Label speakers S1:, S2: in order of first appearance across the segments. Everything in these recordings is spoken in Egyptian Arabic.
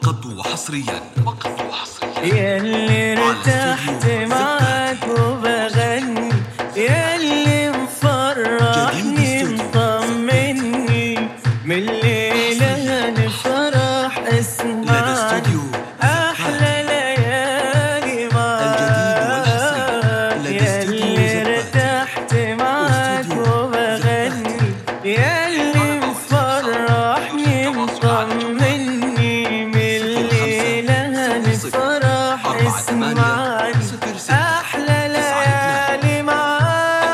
S1: فقط وحصريا فقط وحصريا
S2: ياللي ارتحت معاك وبغني ياللي مفرحني مطمني من الليلة هنفرح
S1: لدى
S2: اسمعني
S1: استوديو
S2: أحلى ليالي معاك
S1: الجديد والحصري لدى استوديو
S2: ياللي
S1: زبات.
S2: ارتحت معاك
S1: واستوديو
S2: وبغني ياللي مفرحني مطمني من الليلة هنفرح اسمعني أحلى ليالي معاك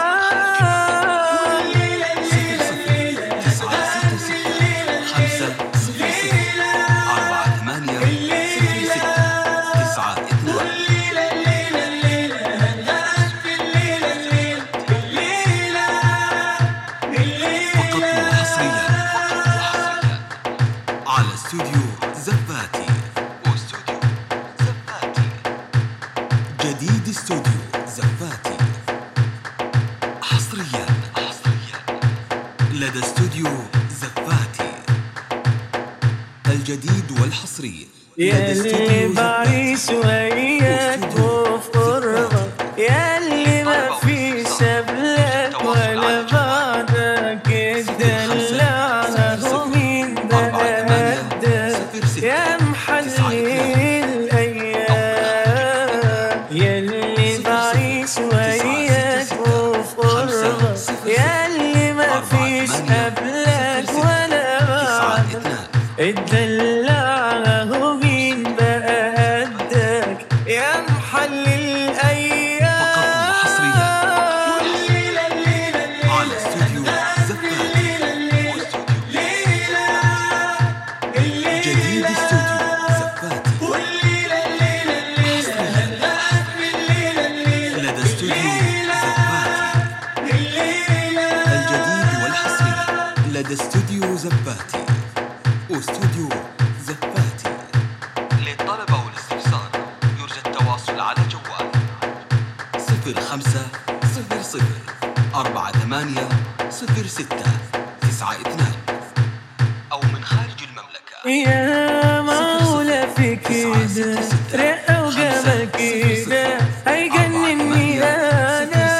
S1: تسعة ستة ستة خمسة صفر صفر أربعة ثمانية صفر ستة تسعة اثنان فقط وحصريا على استوديو زفاتي واستوديو زفاتي جديد استوديو زفاتي حصريا حصريا لدى استوديو زفاتي الجديد والحصري لدى
S2: ياللي
S1: استوديو
S2: بعيش
S1: زفاتي
S2: وياك وفي قربك ياللي ما فيش قبلك ولا بعدك الدلع ومين بقى قدك يا محلي الايام ياللي بعيش وياك وفي قربك ياللي ما فيش قبلك ولا
S1: تسعة
S2: بعدك
S1: اثنان
S2: الدلع هو مين بقى قدك يا محل الايام
S1: فقط وحصريا على استوديو زفاتي جديد استوديو زفاتي لدى استوديو زفاتي الجديد والحصري لدى استوديو زفاتي واستوديو زفاتي للطلبة والاستفسار يرجى التواصل على جوال صفر خمسة صفر صفر أربعة ثمانية صفر ستة تسعة اثنان أو من خارج المملكة
S2: يا معقولة في كده رقة وجمال كده هيجنني انا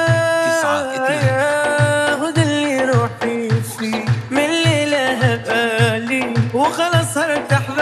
S2: ياخد اللي روحي فيه من الليلة هبقى لي وخلاص هرتاح